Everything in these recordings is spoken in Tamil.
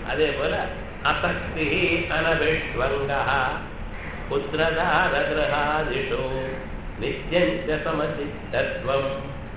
அதே போல அசக்தி அனபிஷ்வங்கா புத்திரதாரகிரகாதிஷு நித்யஞ்ச சமசித்தத்வம்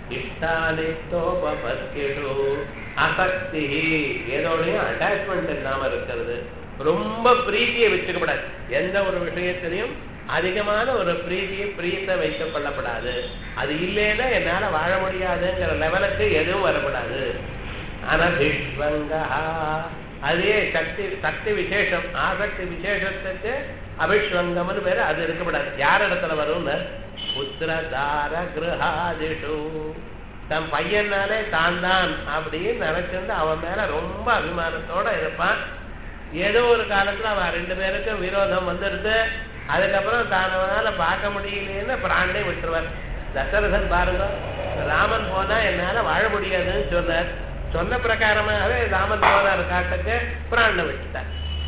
இஷ்டானித்தோபபத்திஷு அசக்தி ஏதோடையும் அட்டாச்மெண்ட் இல்லாம இருக்கிறது ரொம்ப பிரீத்தியை வச்சுக்கப்படாது எந்த ஒரு விஷயத்திலையும் அதிகமான ஒரு பிரீதியை பிரியத்தை வைத்துக் கொள்ளப்படாது அது இல்லைன்னா என்னால வாழ முடியாதுங்கிற லெவலுக்கு எதுவும் வரப்படாது அனபிஷ்வங்கா அதே சக்தி சக்தி விசேஷம் ஆசக்தி விசேஷத்துக்கு அபிஷ்வங்கம்னு பேரு அது இருக்கப்படாது யார் இடத்துல வரும்னு புத்திரதார கிரகாதிஷு தன் பையனாலே தான் தான் அப்படின்னு நினைச்சிருந்து அவன் மேல ரொம்ப அபிமானத்தோட இருப்பான் ஏதோ ஒரு காலத்துல அவன் ரெண்டு பேருக்கும் விரோதம் வந்துடுது அதுக்கப்புறம் தான் அவனால பார்க்க முடியலைன்னு பிராண்டே விட்டுருவார் தசரதன் பாருங்க ராமன் போனா என்னால வாழ முடியாதுன்னு சொன்னார் சொன்ன பிரகாரமாகவே ராமன் போனார் காட்டுக்கு பிராண்டை விட்டுட்டார்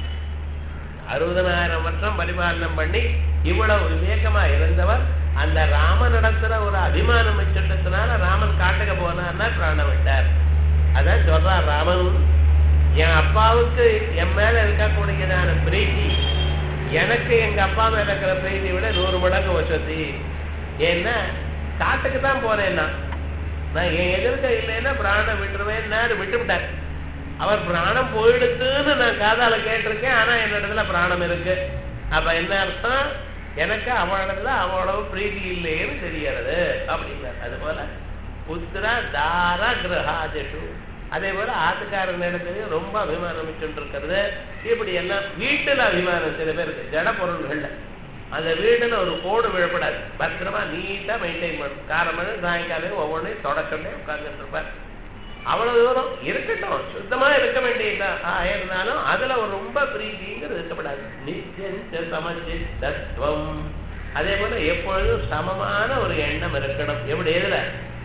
அறுபதனாயிரம் வருஷம் பரிபாலனம் பண்ணி இவ்வளவு விவேகமா இருந்தவர் அந்த ராமனிடத்துல ஒரு அபிமானம் வச்சுட்டதுனால ராமன் காட்டுக்கு போனார்னா பிராணம் விட்டார் அதான் சொல்றார் ராமன் என் அப்பாவுக்கு என் மேல இருக்கக்கூடியதான பிரீத்தி எனக்கு எங்க அப்பா மேல இருக்கிற பிரீத்தி விட நூறு மடங்கு வசதி ஏன்னா காட்டுக்கு தான் போறேன்னா நான் என் எதிர்க்க இல்லைன்னா பிராணம் விட்டுருவேன் விட்டு விட்டார் அவர் பிராணம் போயிடுத்துன்னு நான் காதால கேட்டிருக்கேன் ஆனா என்னிடத்துல பிராணம் இருக்கு அப்ப என்ன அர்த்தம் எனக்கு அவனிடத்துல அவ்வளவு பிரீதி இல்லைன்னு தெரிகிறது அப்படின்னார் அது போல புத்திர தார கிரகாதிஷு அதே போல ஆத்துக்காரன் இடத்துலயும் ரொம்ப அபிமானம் வச்சுட்டு இருக்கிறது இப்படி எல்லாம் வீட்டுல அபிமானம் சில பேருக்கு ஜட பொருள்கள்ல அந்த வீடுல ஒரு கோடு விழப்படாது பத்திரமா நீட்டா மெயின்டைன் பண்ணும் காரமணி சாயங்காலம் ஒவ்வொன்றையும் தொடச்சொன்னே உட்கார்ந்துட்டு இருப்பார் அவ்வளவு தூரம் இருக்கட்டும் சுத்தமா இருக்க வேண்டியதா இருந்தாலும் அதுல ஒரு ரொம்ப பிரீதிங்கிறது இருக்கப்படாது நித்தியஞ்ச சமச்சித்தத்துவம் அதே போல எப்பொழுதும் சமமான ஒரு எண்ணம் இருக்கணும் எப்படி எதுல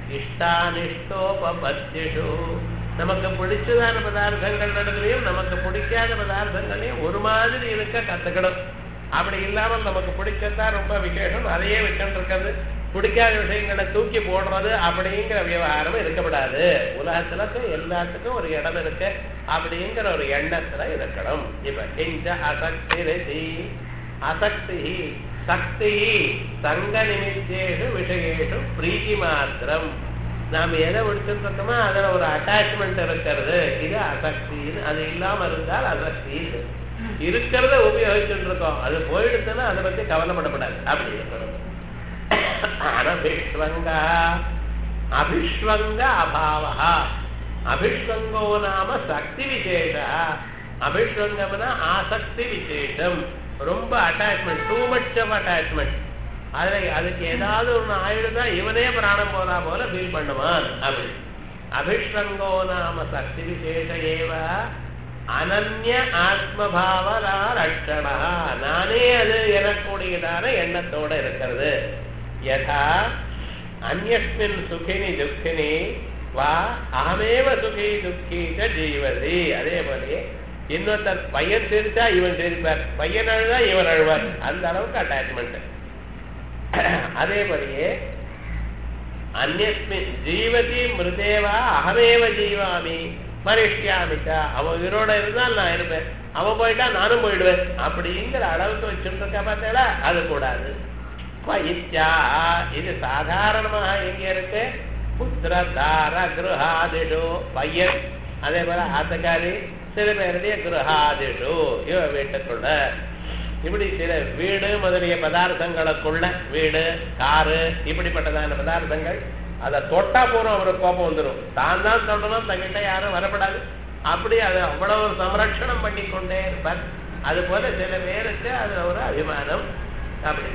இஷ்டானிஷ்டோபத்திஷு நமக்கு பிடிச்சதான பதார்த்தங்கள் நடத்துலையும் நமக்கு பிடிக்காத பதார்த்தங்களையும் ஒரு மாதிரி இருக்க கத்துக்கணும் அப்படி இல்லாமல் நமக்கு பிடிச்சதான் ரொம்ப விசேஷம் அதையே வச்சுட்டு இருக்கிறது பிடிக்காத விஷயங்களை தூக்கி போடுறது அப்படிங்கிற விவகாரம் இருக்கப்படாது உலகத்துல எல்லாத்துக்கும் ஒரு இடம் இருக்கு அப்படிங்கிற ஒரு எண்ணத்துல இருக்கணும் இப்ப கிஞ்ச அசக்தி ரதி அசக்தி சக்தி சங்க நிமித்தேஷு விஷயேஷு பிரீதி மாத்திரம் நாம் எதை விடுத்துருக்கோமோ அதுல ஒரு அட்டாச்மெண்ட் இருக்கிறது இது அசக்தின்னு அது இல்லாம இருந்தால் அசக்தி இருக்கிறத உபயோகிச்சுட்டு இருக்கோம் அது போயிடுச்சுன்னா அதை பத்தி கவலைப்படப்படாது அப்படி இருக்கணும் அனபிஷ்வங்க அபிஷ்வங்க அபாவா அபிஷ்வங்கோ நாம சக்தி விசேஷ அபிஷ்வங்கம்னா ஆசக்தி விசேஷம் ரொம்ப attachment too much of attachment அதுல அதுக்கு ஏதாவது ஒண்ணு ஆயிடுதா இவனே பிராணம் போதா போல ஃபீல் பண்ணுவான் அப்படி அபிஷ்வங்கோ நாம சக்தி விசேஷ ஏவ அனன்ய ஆத்மபாவலா லட்சணா நானே அது எனக்கூடியதான எண்ணத்தோட இருக்கிறது யதா அந்யஸ்மின் சுகினி துக்கினி வா அகமேவ சுகி துக்கி ஜீவதி அதே போலயே இன்னொருத்தர் பையன் சிரிச்சா இவன் சிரிப்பார் பையன் அழுதா இவன் அழுவார் அந்த அளவுக்கு அட்டாச்மெண்ட் அதே போலயே அந்நியஸ்மின் ஜீவதி மிருதேவா அகமேவ ஜீவாமி மனுஷியாமிச்சா அவன் உயிரோட இருந்தால் நான் இருப்பேன் அவன் போயிட்டா நானும் போயிடுவேன் அப்படிங்கிற அளவுக்கு வச்சுட்டு இருக்கா பார்த்தா அது கூடாது இத்யா இது சாதாரணமாக எங்க இருக்கு புத்திர தார கிரகாதிஷு பையன் அதே போல ஆத்தக்காரி சில பேருடைய கிரகாதிஷு இவ வீட்டுக்குள்ள இப்படி சில வீடு முதலிய பதார்த்தங்களுக்குள்ள வீடு காரு இப்படிப்பட்டதான பதார்த்தங்கள் அதை தொட்டா போறோம் அவருக்கு கோபம் வந்துடும் தான் தான் சொல்லணும் தங்கிட்ட யாரும் வரப்படாது அப்படி அதை அவ்வளவு சம்ரட்சணம் பண்ணி கொண்டே இருப்பார் அது போல சில பேருக்கு அதுல ஒரு அபிமானம் அப்படி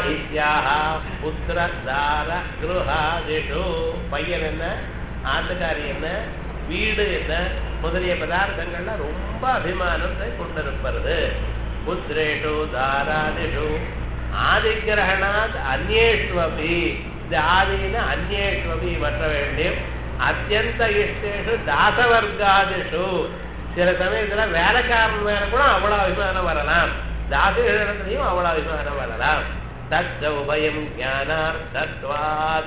புத்திர தார கிருஹாதிஷு பையன் என்ன ஆத்துக்காரி என்ன வீடு என்ன முதலிய பதார்த்தங்கள்ல ரொம்ப அபிமானத்தை கொண்டிருப்பது புத்திரேஷு தாராதிஷு ஆதிகிரகணாத் அந்நேஷ்வபி இந்த ஆதின அந்நேஷ்வபி மற்ற வேண்டியும் அத்தியந்த இஷ்டேஷு தாசவர்காதிஷு சில சமயத்துல வேலைக்காரன் மேல கூட அவ்வளவு அபிமானம் வரலாம் தாசிகளிடத்திலையும் அவ்வளவு அபிமானம் வரலாம் தத்த உபயம் ஞானார்த்தத்வாத்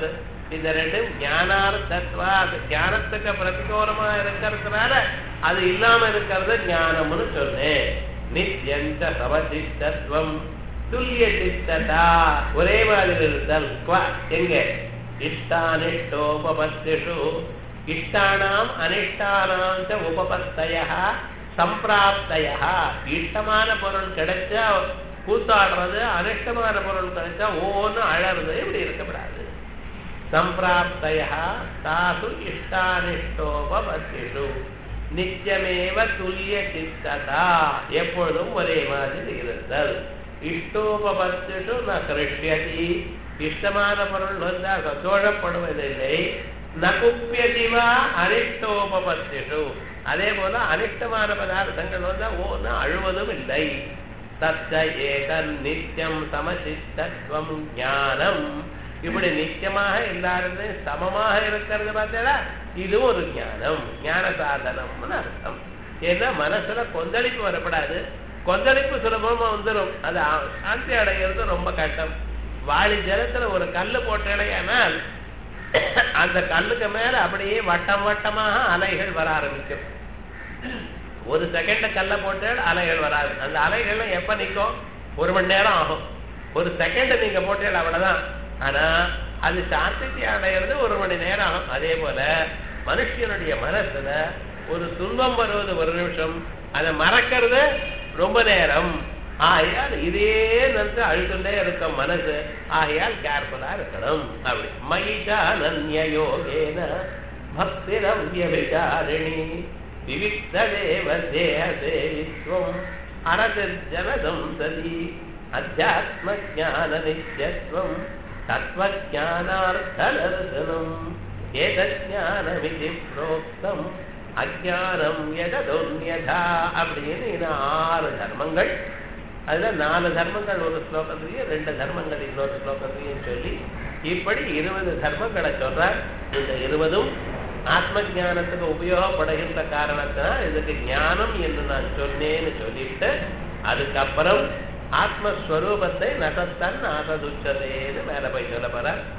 இந்த ரெண்டும் ஞானார்த்தத்வா அது ஞானத்துக்கு பிரதிகூலமா இருக்கிறதுனால அது இல்லாம இருக்கிறது ஞானம்னு சொன்னேன் நித்யந்த சமசித்தத்துவம் துல்லிய சித்ததா ஒரே மாதிரி இருத்தல் குவ எங்க இஷ்டானிஷ்டோபபத்திஷு இஷ்டானாம் அனிஷ்டானாம் ச உபபத்தய சம்பிராப்தய இஷ்டமான பொருள் கிடைச்சா கூத்தாடுறது அனிஷ்டமான பொருள் கிடைச்சா ஓன்னு அழறது இப்படி இருக்கக்கூடாது சம்பிராப்தய தாசு இஷ்டானிஷ்டோபபத்திஷு நித்தியமேவ துல்லிய சித்ததா எப்பொழுதும் ஒரே மாதிரி இருத்தல் இஷ்டோபபத்திஷு ந கிருஷ்யதி இஷ்டமான பொருள் வந்தால் சந்தோஷப்படுவதில்லை நகுப்பியதிவா அனிஷ்டோபபத்திஷு அதே போல அனிஷ்டமான பதார்த்தங்கள் வந்தா ஓன்னு அழுவதும் இல்லை தத்த ஏக நித்தியம் சமசித்தத்துவம் ஞானம் இப்படி நிச்சயமாக எல்லாருமே சமமாக இருக்கிறது பார்த்தா இது ஒரு ஞானம் ஞான சாதனம்னு அர்த்தம் ஏன்னா மனசுல கொந்தளிப்பு வரப்படாது கொந்தளிப்பு சுலபமா வந்துடும் அது ஆ- சாந்தி அடைகிறது ரொம்ப கஷ்டம் வாளி ஜலத்துல ஒரு கல்லு போட்டடையானால் அந்த கல்லுக்கு மேல அப்படியே வட்டம் வட்டமாக அலைகள் வர ஆரம்பிக்கும் ஒரு செகண்ட் கல்ல போட்டால் அலைகள் வராது அந்த அலைகள்லாம் எப்ப நிற்கும் ஒரு மணி நேரம் ஆகும் ஒரு செகண்ட் நீங்க போட்டீங்க அவ்வளவுதான் ஆனா அது சாந்திக்கு அடையிறது ஒரு மணி நேரம் ஆகும் அதே போல மனுஷனுடைய மனசுல ஒரு துன்பம் வருவது ஒரு நிமிஷம் அதை மறக்கிறது ரொம்ப நேரம் ஆகையால் இதே நினைச்சு அழுதுண்டே இருக்கும் மனசு ஆகையால் கேர்ஃபுல்லா இருக்கணும் அப்படி மயிஷா நன்ய யோகேன பக்திரம் வியபிச்சாரிணி விவிக்த தேவ தேக சேவித்வம் அரசிர்ஜனதம் சதி அத்தியாத்ம ஜான நித்யத்வம் தத்வஜானார்த்ததர்சனம் ஏதஜானமிதி புரோக்தம் அஜானம் எததொன்யதா அப்படின்னு இது ஆறு தர்மங்கள் அதுல நாலு தர்மங்கள் ஒரு ஸ்லோகத்திலையும் ரெண்டு தர்மங்கள் இன்னொரு ஸ்லோகத்திலையும் சொல்லி இப்படி இருபது தர்மங்களை சொல்றார் இந்த இருபதும் ஆத்ம ஞானத்துக்கு உபயோகப்படுகின்ற காரணத்தினால் இதுக்கு ஞானம் என்று நான் சொன்னேன்னு சொல்லிட்டு அதுக்கப்புறம் ஆத்மஸ்வரூபத்தை நசத்தன் ஆசதுச்சதேன்னு மேல போய் சொல்ல போறார்